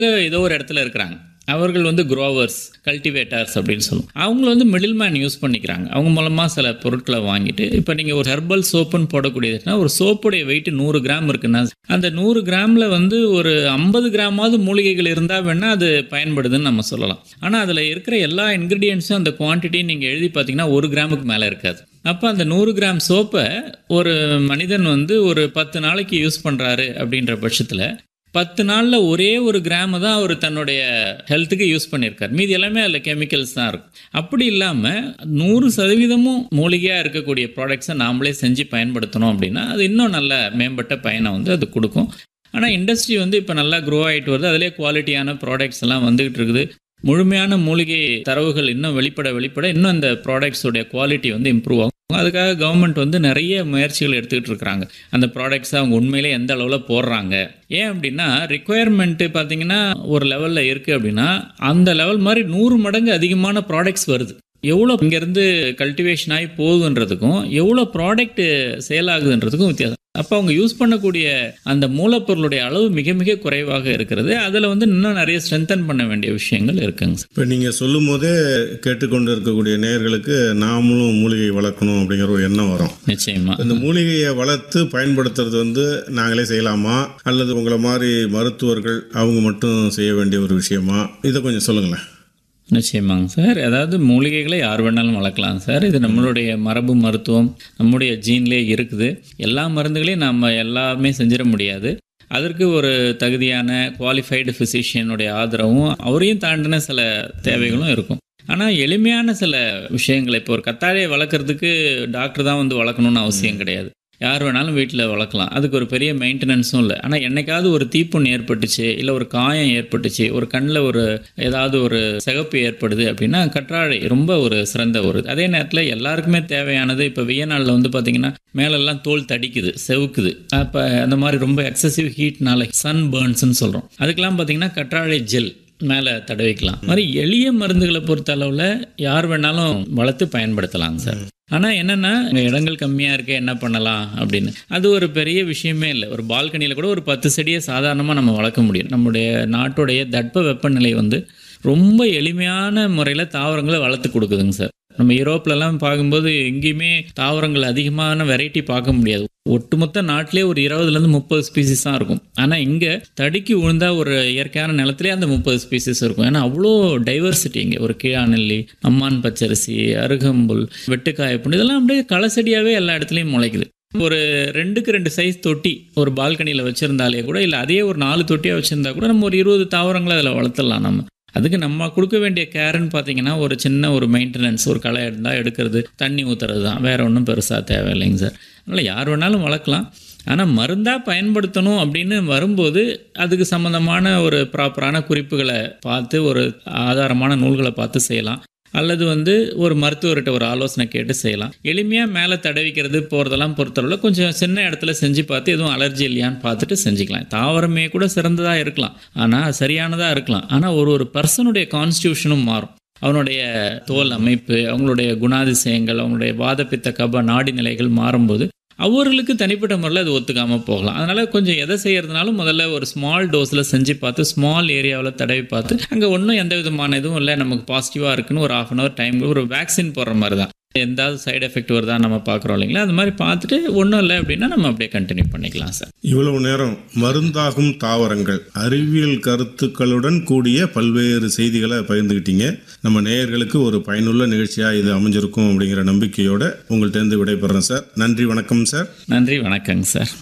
ஏதோ ஒரு இடத்துல இருக்கிறாங்க அவர்கள் வந்து குரோவர்ஸ் கல்டிவேட்டர்ஸ் அப்படின்னு சொல்லுவோம் அவங்கள வந்து மிடில் மேன் யூஸ் பண்ணிக்கிறாங்க அவங்க மூலமாக சில பொருட்களை வாங்கிட்டு இப்போ நீங்கள் ஒரு ஹெர்பல் சோப்புன்னு போடக்கூடியதுன்னா ஒரு சோப்புடைய வெயிட் நூறு கிராம் இருக்குன்னா அந்த நூறு கிராமில் வந்து ஒரு ஐம்பது கிராமாவது மூலிகைகள் இருந்தால் வேணால் அது பயன்படுதுன்னு நம்ம சொல்லலாம் ஆனால் அதில் இருக்கிற எல்லா இன்க்ரீடியன்ஸும் அந்த குவான்டிட்டியும் நீங்கள் எழுதி பார்த்தீங்கன்னா ஒரு கிராமுக்கு மேலே இருக்காது அப்போ அந்த நூறு கிராம் சோப்பை ஒரு மனிதன் வந்து ஒரு பத்து நாளைக்கு யூஸ் பண்ணுறாரு அப்படின்ற பட்சத்தில் பத்து நாளில் ஒரே ஒரு கிராம தான் அவர் தன்னுடைய ஹெல்த்துக்கு யூஸ் பண்ணியிருக்கார் மீதி எல்லாமே அதில் கெமிக்கல்ஸ் தான் இருக்கும் அப்படி இல்லாமல் நூறு சதவீதமும் மூலிகையாக இருக்கக்கூடிய ப்ராடக்ட்ஸை நாமளே செஞ்சு பயன்படுத்தணும் அப்படின்னா அது இன்னும் நல்ல மேம்பட்ட பயனை வந்து அது கொடுக்கும் ஆனால் இண்டஸ்ட்ரி வந்து இப்போ நல்லா க்ரோ ஆகிட்டு வருது அதிலே குவாலிட்டியான ப்ராடக்ட்ஸ் எல்லாம் வந்துகிட்டு இருக்குது முழுமையான மூலிகை தரவுகள் இன்னும் வெளிப்பட வெளிப்பட இன்னும் இந்த ப்ராடக்ட்ஸோடைய குவாலிட்டி வந்து இம்ப்ரூவ் ஆகும் அதுக்காக கவர்மெண்ட் வந்து நிறைய முயற்சிகள் எடுத்துக்கிட்டு இருக்கிறாங்க அந்த ப்ராடக்ட்ஸை அவங்க உண்மையிலே எந்த அளவில் போடுறாங்க ஏன் அப்படின்னா ரிக்குயர்மெண்ட்டு பார்த்தீங்கன்னா ஒரு லெவலில் இருக்குது அப்படின்னா அந்த லெவல் மாதிரி நூறு மடங்கு அதிகமான ப்ராடக்ட்ஸ் வருது எவ்வளோ இங்கேருந்து கல்டிவேஷன் ஆகி போகுதுன்றதுக்கும் எவ்வளோ ப்ராடக்ட் சேல் ஆகுதுன்றதுக்கும் வித்தியாசம் அப்போ அவங்க யூஸ் பண்ணக்கூடிய அந்த மூலப்பொருளுடைய அளவு மிக மிக குறைவாக இருக்கிறது அதில் வந்து இன்னும் நிறைய ஸ்ட்ரென்தன் பண்ண வேண்டிய விஷயங்கள் இருக்குங்க சார் இப்போ நீங்கள் சொல்லும் போதே கேட்டுக்கொண்டு இருக்கக்கூடிய நேயர்களுக்கு நாமளும் மூலிகை வளர்க்கணும் அப்படிங்கிற ஒரு எண்ணம் வரும் நிச்சயமா இந்த மூலிகையை வளர்த்து பயன்படுத்துறது வந்து நாங்களே செய்யலாமா அல்லது உங்களை மாதிரி மருத்துவர்கள் அவங்க மட்டும் செய்ய வேண்டிய ஒரு விஷயமா இதை கொஞ்சம் சொல்லுங்களேன் நிச்சயமாங்க சார் அதாவது மூலிகைகளை யார் வேணாலும் வளர்க்கலாம் சார் இது நம்மளுடைய மரபு மருத்துவம் நம்முடைய ஜீன்லேயே இருக்குது எல்லா மருந்துகளையும் நம்ம எல்லாமே செஞ்சிட முடியாது அதற்கு ஒரு தகுதியான குவாலிஃபைடு ஃபிசிஷியனுடைய ஆதரவும் அவரையும் தாண்டின சில தேவைகளும் இருக்கும் ஆனால் எளிமையான சில விஷயங்களை இப்போ ஒரு கத்தாழையை வளர்க்குறதுக்கு டாக்டர் தான் வந்து வளர்க்கணும்னு அவசியம் கிடையாது யார் வேணாலும் வீட்டில் வளர்க்கலாம் அதுக்கு ஒரு பெரிய மெயின்டெனன்ஸும் இல்லை ஆனால் என்னைக்காவது ஒரு தீப்புண் ஏற்பட்டுச்சு இல்லை ஒரு காயம் ஏற்பட்டுச்சு ஒரு கண்ணில் ஒரு ஏதாவது ஒரு சிகப்பு ஏற்படுது அப்படின்னா கற்றாழை ரொம்ப ஒரு சிறந்த ஒரு அதே நேரத்தில் எல்லாருக்குமே தேவையானது இப்போ வெய்ய நாளில் வந்து பார்த்திங்கன்னா மேலெல்லாம் தோல் தடிக்குது செவுக்குது அப்போ அந்த மாதிரி ரொம்ப எக்ஸசிவ் ஹீட்னால சன் பேர்ன்ஸ்னு சொல்கிறோம் அதுக்கெல்லாம் பார்த்திங்கன்னா கற்றாழை ஜெல் மேலே தடவிக்கலாம் மாதிரி எளிய மருந்துகளை பொறுத்த அளவில் யார் வேணாலும் வளர்த்து பயன்படுத்தலாங்க சார் ஆனால் என்னென்னா இங்கே இடங்கள் கம்மியாக இருக்க என்ன பண்ணலாம் அப்படின்னு அது ஒரு பெரிய விஷயமே இல்லை ஒரு பால்கனியில் கூட ஒரு பத்து செடியை சாதாரணமாக நம்ம வளர்க்க முடியும் நம்முடைய நாட்டுடைய தட்ப வெப்பநிலை வந்து ரொம்ப எளிமையான முறையில் தாவரங்களை வளர்த்து கொடுக்குதுங்க சார் நம்ம யூரோப்லலாம் பார்க்கும்போது எங்கேயுமே தாவரங்கள் அதிகமான வெரைட்டி பார்க்க முடியாது ஒட்டுமொத்த நாட்டிலே ஒரு இருபதுலேருந்து முப்பது ஸ்பீசிஸ் தான் இருக்கும் ஆனால் இங்கே தடுக்கி விழுந்தா ஒரு இயற்கையான நிலத்திலே அந்த முப்பது ஸ்பீசிஸ் இருக்கும் ஏன்னா அவ்வளோ டைவர்சிட்டி இங்கே ஒரு கீழாநெல்லி அம்மான் பச்சரிசி அருகம்புல் வெட்டுக்காயப்புண்டு இதெல்லாம் அப்படியே களசெடியாகவே எல்லா இடத்துலையும் முளைக்குது ஒரு ரெண்டுக்கு ரெண்டு சைஸ் தொட்டி ஒரு பால்கனியில் வச்சுருந்தாலே கூட இல்லை அதே ஒரு நாலு தொட்டியாக வச்சுருந்தா கூட நம்ம ஒரு இருபது தாவரங்களை அதில் வளர்த்துடலாம் நம்ம அதுக்கு நம்ம கொடுக்க வேண்டிய கேர்ன்னு பார்த்தீங்கன்னா ஒரு சின்ன ஒரு மெயின்டெனன்ஸ் ஒரு களை இருந்தால் எடுக்கிறது தண்ணி ஊற்றுறது தான் வேறு ஒன்றும் பெருசாக தேவையில்லைங்க சார் அதனால் யார் வேணாலும் வளர்க்கலாம் ஆனால் மருந்தாக பயன்படுத்தணும் அப்படின்னு வரும்போது அதுக்கு சம்மந்தமான ஒரு ப்ராப்பரான குறிப்புகளை பார்த்து ஒரு ஆதாரமான நூல்களை பார்த்து செய்யலாம் அல்லது வந்து ஒரு மருத்துவர்கிட்ட ஒரு ஆலோசனை கேட்டு செய்யலாம் எளிமையாக மேலே தடவிக்கிறது போகிறதெல்லாம் பொறுத்தளவில் கொஞ்சம் சின்ன இடத்துல செஞ்சு பார்த்து எதுவும் அலர்ஜி இல்லையான்னு பார்த்துட்டு செஞ்சுக்கலாம் தாவரமே கூட சிறந்ததாக இருக்கலாம் ஆனால் சரியானதாக இருக்கலாம் ஆனால் ஒரு ஒரு பர்சனுடைய கான்ஸ்டியூஷனும் மாறும் அவனுடைய தோல் அமைப்பு அவங்களுடைய குணாதிசயங்கள் அவங்களுடைய வாதப்பித்த கப நாடி நிலைகள் மாறும்போது அவர்களுக்கு தனிப்பட்ட முறையில் அது ஒத்துக்காமல் போகலாம் அதனால் கொஞ்சம் எதை செய்கிறதுனாலும் முதல்ல ஒரு ஸ்மால் டோஸில் செஞ்சு பார்த்து ஸ்மால் ஏரியாவில் தடவி பார்த்து அங்கே ஒன்றும் எந்த விதமான இதுவும் இல்லை நமக்கு பாசிட்டிவாக இருக்குன்னு ஒரு ஆஃப் அன் ஹவர் டைம் ஒரு வேக்சின் போடுற மாதிரி தான் எந்தாவது சைடு எஃபெக்ட் வருதா நம்ம பார்க்குறோம் இல்லைங்களா அது மாதிரி பார்த்துட்டு ஒன்றும் இல்லை அப்படின்னா நம்ம அப்படியே கண்டினியூ பண்ணிக்கலாம் சார் இவ்வளவு நேரம் மருந்தாகும் தாவரங்கள் அறிவியல் கருத்துக்களுடன் கூடிய பல்வேறு செய்திகளை பகிர்ந்துக்கிட்டீங்க நம்ம நேயர்களுக்கு ஒரு பயனுள்ள நிகழ்ச்சியாக இது அமைஞ்சிருக்கும் அப்படிங்கிற நம்பிக்கையோட உங்கள்கிட்ட விடைபெறேன் சார் நன்றி வணக்கம் சார் நன்றி வணக்கங்க சார்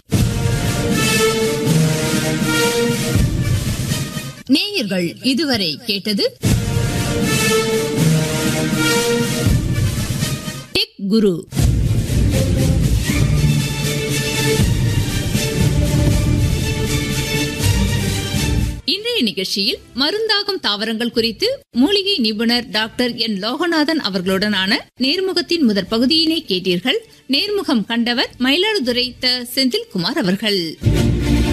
நேயர்கள் இதுவரை கேட்டது டெக் குரு இன்றைய நிகழ்ச்சியில் மருந்தாகும் தாவரங்கள் குறித்து மூலிகை நிபுணர் டாக்டர் என் லோகநாதன் அவர்களுடனான நேர்முகத்தின் முதற் பகுதியினை கேட்டீர்கள் நேர்முகம் கண்டவர் மயிலாடுதுறை த செந்தில்குமார் அவர்கள்